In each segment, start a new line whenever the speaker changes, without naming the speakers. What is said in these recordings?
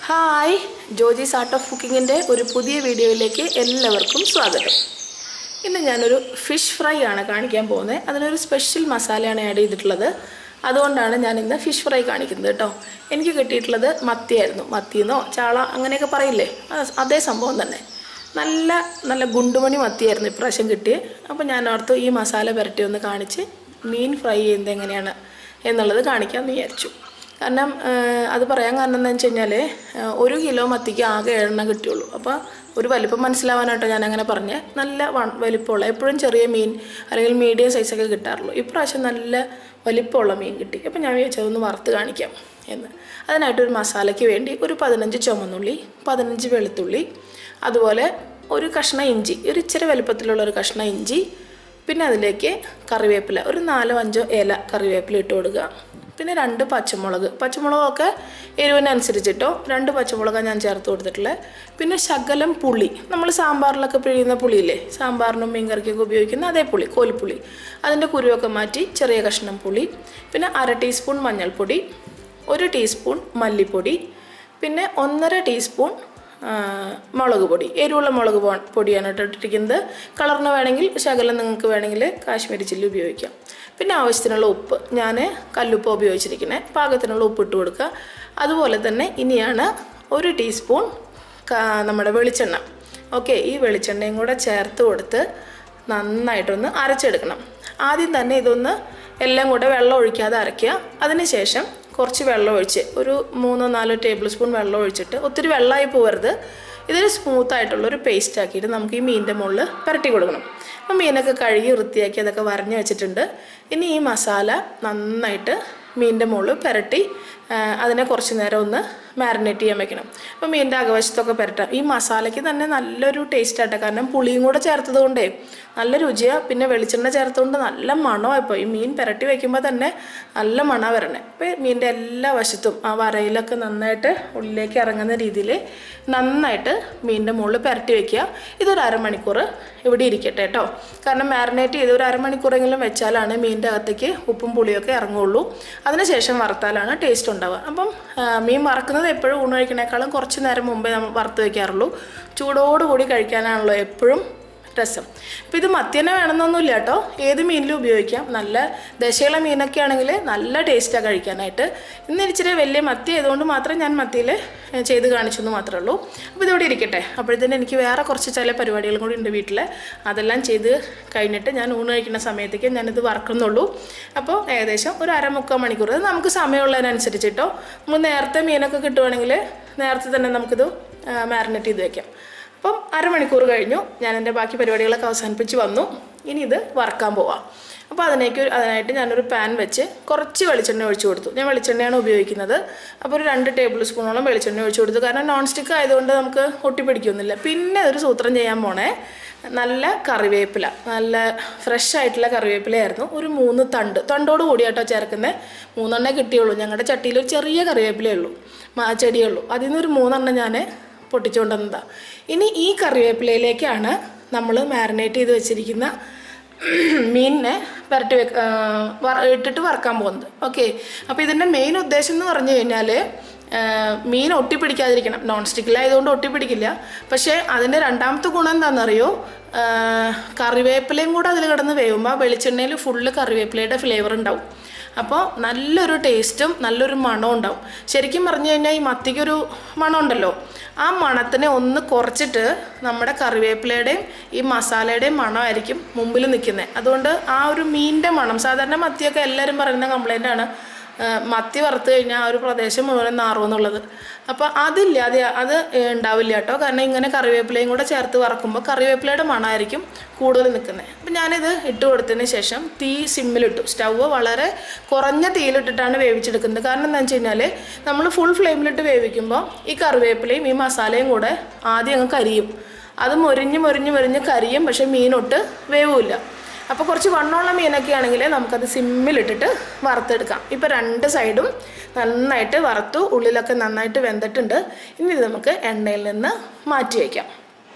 hi Joji's art of കുക്കിങ്ങിൻ്റെ ഒരു പുതിയ വീഡിയോയിലേക്ക് എല്ലാവർക്കും സ്വാഗതം ഇന്ന് ഞാനൊരു ഫിഷ് ഫ്രൈ ആണ് കാണിക്കാൻ പോകുന്നത് അതിനൊരു സ്പെഷ്യൽ മസാലയാണ് ആഡ് ചെയ്തിട്ടുള്ളത് അതുകൊണ്ടാണ് ഞാൻ ഇന്ന് ഫിഷ് ഫ്രൈ കാണിക്കുന്നത് കേട്ടോ എനിക്ക് കിട്ടിയിട്ടുള്ളത് മത്തിയായിരുന്നു മത്തിയെന്നോ ചാള അങ്ങനെയൊക്കെ പറയില്ലേ അത് അതേ സംഭവം തന്നെ നല്ല നല്ല ഗുണ്ടുമണി മത്തിയായിരുന്നു ഇപ്രാവശ്യം കിട്ടിയത് അപ്പോൾ ഞാൻ ഓർത്തു ഈ മസാല പുരട്ടി ഒന്ന് കാണിച്ച് മീൻ ഫ്രൈ ചെയ്യുന്നത് എങ്ങനെയാണ് എന്നുള്ളത് കാണിക്കാമെന്ന് വിചാരിച്ചു കാരണം ആ, അത് പറയാൻ കാരണം എന്താണെന്ന് വെച്ച് കഴിഞ്ഞാൽ ഒരു കിലോ മത്തിക്ക് ആകെ ഏഴെണ്ണം കിട്ടിയുള്ളൂ അപ്പോൾ ഒരു വലിപ്പം മനസ്സിലാവാനായിട്ടോ ഞാൻ അങ്ങനെ പറഞ്ഞ് നല്ല വ- വലിപ്പമുള്ള എപ്പോഴും ചെറിയ മീൻ അല്ലെങ്കിൽ മീഡിയം സൈസൊക്കെ കിട്ടാറുള്ളൂ ഇപ്രാവശ്യം നല്ല വലിപ്പമുള്ള മീൻ കിട്ടി അപ്പോൾ ഞാൻ വിചാരിച്ചത് ഒന്ന് വറുത്ത് കാണിക്കാം എന്ന് അതിനായിട്ടൊരു മസാലയ്ക്ക് വേണ്ടി ഒരു പതിനഞ്ച് ചുമന്നുള്ളി പതിനഞ്ച് വെളുത്തുള്ളി അതുപോലെ ഒരു കഷ്ണം ഇഞ്ചി ഒരു ഇച്ചിരി വലിപ്പത്തിലുള്ള ഒരു കഷ്ണം ഇഞ്ചി പിന്നെ അതിലേക്ക് കറിവേപ്പില ഒരു നാലോ അഞ്ചോ ഇല കറിവേപ്പില ഇട്ട് കൊടുക്കുക പിന്നെ രണ്ട് പച്ചമുളക് പച്ചമുളകൊക്കെ എരിവിനനുസരിച്ചിട്ടോ രണ്ട് പച്ചമുളകാണ് ഞാൻ ചേർത്ത് കൊടുത്തിട്ടുള്ളത് പിന്നെ ശകലം പുളി നമ്മൾ സാമ്പാറിലൊക്കെ പിഴിയുന്ന പുളിയില്ലേ സാമ്പാറിനും മീൻകറിക്കൊക്കെ ഉപയോഗിക്കുന്ന അതേ പുളി കോൽപ്പുളി അതിൻ്റെ കുരുവൊക്കെ മാറ്റി ചെറിയ കഷ്ണം പുളി പിന്നെ അര ടീസ്പൂൺ മഞ്ഞൾപ്പൊടി ഒരു ടീസ്പൂൺ മല്ലിപ്പൊടി പിന്നെ ഒന്നര ടീസ്പൂൺ ആ, മുളക് പൊടി എരിവുള്ള മുളക് പൊ- പൊടിയാണ് കേട്ടോ ഇട്ടിരിക്കുന്നത് കളറിന് വേണമെങ്കിൽ ശകലം നിങ്ങൾക്ക് വേണമെങ്കിൽ കാശ്മീരി ചില്ലി ഉപയോഗിക്കാം പിന്നെ ആവശ്യത്തിനുള്ള ഉപ്പ് ഞാൻ കല്ലുപ്പ് ഉപയോഗിച്ചിരിക്കുന്നത് പാകത്തിനുള്ള ഉപ്പ് ഇട്ട് കൊടുക്കുക അതുപോലെ തന്നെ ഇനിയാണ് ഒരു ടീസ്പൂൺ ക- നമ്മുടെ വെളിച്ചെണ്ണ ഓക്കെ ഈ വെളിച്ചെണ്ണയും കൂടെ ചേർത്ത് കൊടുത്ത് നന്നായിട്ടൊന്ന് അരച്ചെടുക്കണം ആദ്യം തന്നെ ഇതൊന്ന് എല്ലാം കൂടെ വെള്ളം ഒഴിക്കാതെ അരയ്ക്കുക അതിനുശേഷം കുറച്ച് വെള്ളം ഒഴിച്ച് ഒരു മൂന്നോ നാലോ ടേബിൾ സ്പൂൺ വെള്ളം ഒഴിച്ചിട്ട് ഒത്തിരി വെള്ളമായി പോകരുത് ഇതിന് സ്മൂത്ത് ആയിട്ടുള്ള ഒരു പേസ്റ്റ് ആക്കിയിട്ട് നമുക്ക് ഈ മീനിൻ്റെ മുകളിൽ പുരട്ടി കൊടുക്കണം അപ്പോൾ മീനൊക്കെ കഴുകി വൃത്തിയാക്കി അതൊക്കെ വരഞ്ഞ് വെച്ചിട്ടുണ്ട് ഇനി ഈ മസാല നന്നായിട്ട് മീനിൻ്റെ മുകളിൽ പുരട്ടി ആ, അതിനെ കുറച്ച് നേരം ഒന്ന് മാരിനേറ്റ് ചെയ്യാൻ വെക്കണം അപ്പോൾ മീനിൻ്റെ അകവശത്തൊക്കെ പുരട്ടാം ഈ മസാലയ്ക്ക് തന്നെ നല്ലൊരു ടേസ്റ്റ് ആട്ടെ കാരണം പുളിയും കൂടെ ചേർത്തത് കൊണ്ടേ നല്ല രുചിയാണ് പിന്നെ വെളിച്ചെണ്ണ ചേർത്തുകൊണ്ട് നല്ല മണമാണ് ഇപ്പോൾ ഈ മീൻ പുരട്ടി വയ്ക്കുമ്പോൾ തന്നെ നല്ല മണമാണ് വരണേ അപ്പോൾ മീനിൻ്റെ എല്ലാ വശത്തും ആ വരയിലൊക്കെ നന്നായിട്ട് ഉള്ളിലേക്ക് ഇറങ്ങുന്ന രീതിയിൽ നന്നായിട്ട് മീനിൻ്റെ മുകളിൽ പുരട്ടി വയ്ക്കുക ഇതൊരു അരമണിക്കൂർ ഇവിടെ ഇരിക്കട്ടെ കേട്ടോ കാരണം മാരിനേറ്റ് ചെയ്ത് ഒരു അരമണിക്കൂറെങ്കിലും വെച്ചാലാണ് മീനിൻ്റെ അകത്തേക്ക് ഉപ്പും പുളിയൊക്കെ ഇറങ്ങുള്ളൂ അതിനുശേഷം വറുത്താലാണ് ടേസ്റ്റ് ഉണ്ടാവുക അപ്പം ആ, മീൻ വറക്കുന്നത് എപ്പോഴും ഊണ് കഴിക്കണേക്കാളും കുറച്ച് നേരം മുമ്പേ നമ്മൾ വറുത്ത് വയ്ക്കാറുള്ളൂ ചൂടോടുകൂടി കഴിക്കാനാണല്ലോ എപ്പോഴും രസം അപ്പോൾ ഇത് മത്തി തന്നെ വേണമെന്നൊന്നുമില്ല കേട്ടോ ഏത് മീനിലും ഉപയോഗിക്കാം നല്ല ദശയുള്ള മീനൊക്കെ ആണെങ്കിൽ നല്ല ടേസ്റ്റാണ് കഴിക്കാനായിട്ട് ഇന്ന് ഇച്ചിരി വലിയ മത്തി ആയതുകൊണ്ട് മാത്രം ഞാൻ മത്തിയിൽ ചെയ്ത് കാണിച്ചെന്ന് മാത്രമേ ഉള്ളൂ അപ്പോൾ ഇതിവിടെ ഇരിക്കട്ടെ അപ്പോഴത്തേന് എനിക്ക് വേറെ കുറച്ച് ചില പരിപാടികളും കൂടി ഉണ്ട് വീട്ടിൽ അതെല്ലാം ചെയ്ത് കഴിഞ്ഞിട്ട് ഞാൻ ഊണ് കഴിക്കുന്ന സമയത്തേക്ക് ഞാനിത് വറക്കുന്നുള്ളൂ അപ്പോൾ ഏകദേശം ഒരു അരമുക്കാൽ മണിക്കൂർ ഇത് നമുക്ക് സമയമുള്ളതിനനുസരിച്ചിട്ടോ നമ്മൾ നേരത്തെ മീനൊക്കെ കിട്ടുവാണെങ്കിൽ നേരത്തെ തന്നെ നമുക്കിത് മാരിനേറ്റ് ചെയ്ത് വെക്കാം അപ്പം അരമണിക്കൂർ കഴിഞ്ഞു ഞാൻ എൻ്റെ ബാക്കി പരിപാടികളൊക്കെ അവസാനിപ്പിച്ച് വന്നു ഇനി ഇത് വറക്കാൻ പോവാം അപ്പോൾ അതിനേക്ക് ഒരു- അതിനായിട്ട് ഞാനൊരു പാൻ വെച്ച് കുറച്ച് വെളിച്ചെണ്ണ ഒഴിച്ചു കൊടുത്തു ഞാൻ വെളിച്ചെണ്ണയാണ് ഉപയോഗിക്കുന്നത് അപ്പോൾ ഒരു രണ്ട് ടേബിൾ സ്പൂണോളം വെളിച്ചെണ്ണ ഒഴിച്ചു കൊടുത്തു കാരണം നോൺ സ്റ്റിക്ക് ആയതുകൊണ്ട് നമുക്ക് ഒട്ടിപ്പിടിക്കൊന്നുമില്ല പിന്നെ ഒരു സൂത്രം ചെയ്യാൻ പോണേ നല്ല കറിവേപ്പില നല്ല ഫ്രഷ് ആയിട്ടുള്ള കറിവേപ്പിലയായിരുന്നു ഒരു മൂന്ന് തണ്ട് തണ്ടോട് കൂടിയാട്ടോ ചേർക്കുന്നത് മൂന്നെണ്ണേ കിട്ടിയുള്ളൂ ഞങ്ങളുടെ ചട്ടിയിൽ ഒരു ചെറിയ കറിവേപ്പിലയേ ഉള്ളൂ മാ ചെടിയേ ഉള്ളൂ അതിൽ നിന്ന് ഒരു മൂന്നെണ്ണം ഞാൻ പൊട്ടിച്ചുകൊണ്ടുവന്നതാണ് ഇനി ഈ കറിവേപ്പിലയിലേക്കാണ് നമ്മൾ മാരിനേറ്റ് ചെയ്ത് വെച്ചിരിക്കുന്ന മീനിനെ പുരട്ടി വെക്ക ആ, വറ- ഇട്ടിട്ട് വറക്കാൻ പോകുന്നത് ഓക്കെ അപ്പോൾ ഇതിൻ്റെ മെയിൻ ഉദ്ദേശം എന്ന് പറഞ്ഞു കഴിഞ്ഞാൽ മീൻ ഒട്ടിപ്പിടിക്കാതിരിക്കണം നോൺ സ്റ്റിക്കിലായതുകൊണ്ട് ഒട്ടിപ്പിടിക്കില്ല പക്ഷേ അതിൻ്റെ രണ്ടാമത്തെ ഗുണം എന്താണെന്നറിയോ ആ, കറിവേപ്പിലയും കൂടെ അതിൽ കിടന്ന് വേവുമ്പോൾ വെളിച്ചെണ്ണയിൽ ഫുള്ള് കറിവേപ്പിലയുടെ ഫ്ലേവർ ഉണ്ടാവും അപ്പോൾ നല്ലൊരു ടേസ്റ്റും നല്ലൊരു മണവും ഉണ്ടാവും ശരിക്കും പറഞ്ഞു കഴിഞ്ഞാൽ ഈ മത്തിക്കൊരു മണം ഉണ്ടല്ലോ ആ മണത്തിനെ ഒന്ന് കുറച്ചിട്ട് നമ്മുടെ കറിവേപ്പിലയുടെയും ഈ മസാലയുടെയും മണമായിരിക്കും മുമ്പിൽ നിൽക്കുന്നത് അതുകൊണ്ട് ആ ഒരു മീനിൻ്റെ മണം സാധാരണ മത്തിയൊക്കെ എല്ലാവരും പറയുന്ന കംപ്ലൈൻ്റ് ആണ് ആ, മത്തി വറുത്ത് കഴിഞ്ഞാൽ ആ ഒരു പ്രദേശം മുഴുവൻ നാറുമെന്നുള്ളത് അപ്പോൾ അതില്ലാതെ അത് ഉണ്ടാവില്ല കേട്ടോ കാരണം ഇങ്ങനെ കറിവേപ്പിലയും കൂടെ ചേർത്ത് വറക്കുമ്പോൾ കറിവേപ്പിലയുടെ മണമായിരിക്കും കൂടുതൽ നിൽക്കുന്നത് അപ്പം ഞാനിത് ഇട്ട് കൊടുത്തതിന് ശേഷം തീ സിമ്മിലിട്ടു സ്റ്റൗവ് വളരെ കുറഞ്ഞ തീയിലിട്ടിട്ടാണ് വേവിച്ചെടുക്കുന്നത് കാരണം എന്താണെന്ന് വെച്ച് കഴിഞ്ഞാൽ നമ്മൾ ഫുൾ ഫ്ലെയിമിലിട്ട് വേവിക്കുമ്പോൾ ഈ കറിവേപ്പിലയും ഈ മസാലയും കൂടെ ആദ്യം അങ്ങ് കരിയും അത് മൊരിഞ്ഞ് മൊരിഞ്ഞ് മൊരിഞ്ഞ് കരിയും പക്ഷേ മീനൊട്ട് വേവില്ല അപ്പോൾ കുറച്ച് വണ്ണമുള്ള മീനൊക്കെ ആണെങ്കിൽ നമുക്കത് സിമ്മിലിട്ടിട്ട് വറുത്തെടുക്കാം ഇപ്പോൾ രണ്ട് സൈഡും നന്നായിട്ട് വറുത്തു ഉള്ളിലൊക്കെ നന്നായിട്ട് വെന്തിട്ടുണ്ട് ഇനി ഇത് നമുക്ക് എണ്ണയിൽ നിന്ന് മാറ്റി വയ്ക്കാം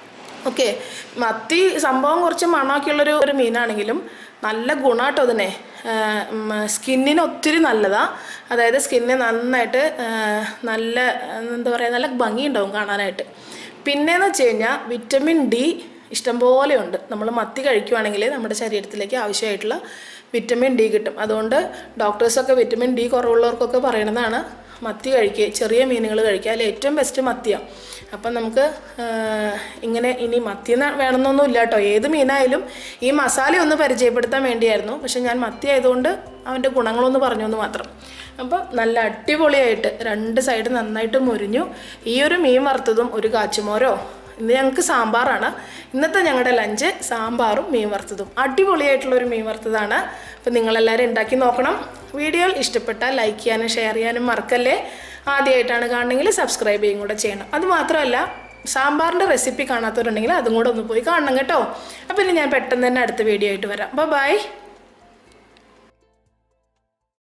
ഓക്കെ മത്തി സംഭവം കുറച്ച് മണമൊക്കെയുള്ളൊരു ഒരു മീനാണെങ്കിലും നല്ല ഗുണമാട്ടോ അതിനെ സ്കിന്നിന് ഒത്തിരി നല്ലതാണ് അതായത് സ്കിന്നിന് നന്നായിട്ട് ആ, നല്ല എന്താ പറയുക നല്ല ഭംഗിയുണ്ടാവും കാണാനായിട്ട് പിന്നെയെന്ന് വെച്ച് കഴിഞ്ഞാൽ വിറ്റമിൻ ഡി ഇഷ്ടംപോലെ ഉണ്ട് നമ്മൾ മത്തി കഴിക്കുവാണെങ്കിൽ നമ്മുടെ ശരീരത്തിലേക്ക് ആവശ്യമായിട്ടുള്ള വിറ്റമിൻ ഡി കിട്ടും അതുകൊണ്ട് ഡോക്ടേഴ്സൊക്കെ വിറ്റമിൻ ഡി കുറവുള്ളവർക്കൊക്കെ പറയണതാണ് മത്തി കഴിക്കുക ചെറിയ മീനുകൾ കഴിക്കുക അതിൽ ഏറ്റവും ബെസ്റ്റ് മത്തിയാണ് അപ്പം നമുക്ക് ആ, ഇങ്ങനെ ഇനി മത്തി എന്ന് വേണമെന്നൊന്നും ഇല്ല കേട്ടോ ഏത് മീനായാലും ഈ മസാല ഒന്ന് പരിചയപ്പെടുത്താൻ വേണ്ടിയായിരുന്നു പക്ഷെ ഞാൻ മത്തി ആയതുകൊണ്ട് അവൻ്റെ ഗുണങ്ങളൊന്ന് പറഞ്ഞു എന്ന് മാത്രം അപ്പോൾ നല്ല അടിപൊളിയായിട്ട് രണ്ട് സൈഡ് നന്നായിട്ട് മുരിഞ്ഞു ഈ ഒരു മീൻ വറുത്തതും ഒരു കാച്ചുമോരോ ഇന്ന് ഞങ്ങൾക്ക് സാമ്പാറാണ് ഇന്നത്തെ ഞങ്ങളുടെ ലഞ്ച് സാമ്പാറും മീൻ വറുത്തതും അടിപൊളിയായിട്ടുള്ള ഒരു മീൻ വറുത്തതാണ് അപ്പം നിങ്ങളെല്ലാവരും ഉണ്ടാക്കി നോക്കണം വീഡിയോ ഇഷ്ടപ്പെട്ടാൽ ലൈക്ക് ചെയ്യാനും ഷെയർ ചെയ്യാനും മറക്കല്ലേ ആദ്യമായിട്ടാണ് കാണണമെങ്കിൽ സബ്സ്ക്രൈബ് ചെയ്യും കൂടെ ചെയ്യണം അത് മാത്രമല്ല സാമ്പാറിൻ്റെ റെസിപ്പി കാണാത്തവരുണ്ടെങ്കിൽ അതും കൂടെ ഒന്ന് പോയി കാണണം കേട്ടോ അപ്പോൾ ഇനി ഞാൻ പെട്ടെന്ന് തന്നെ അടുത്ത വീഡിയോ ആയിട്ട് വരാം ബൈ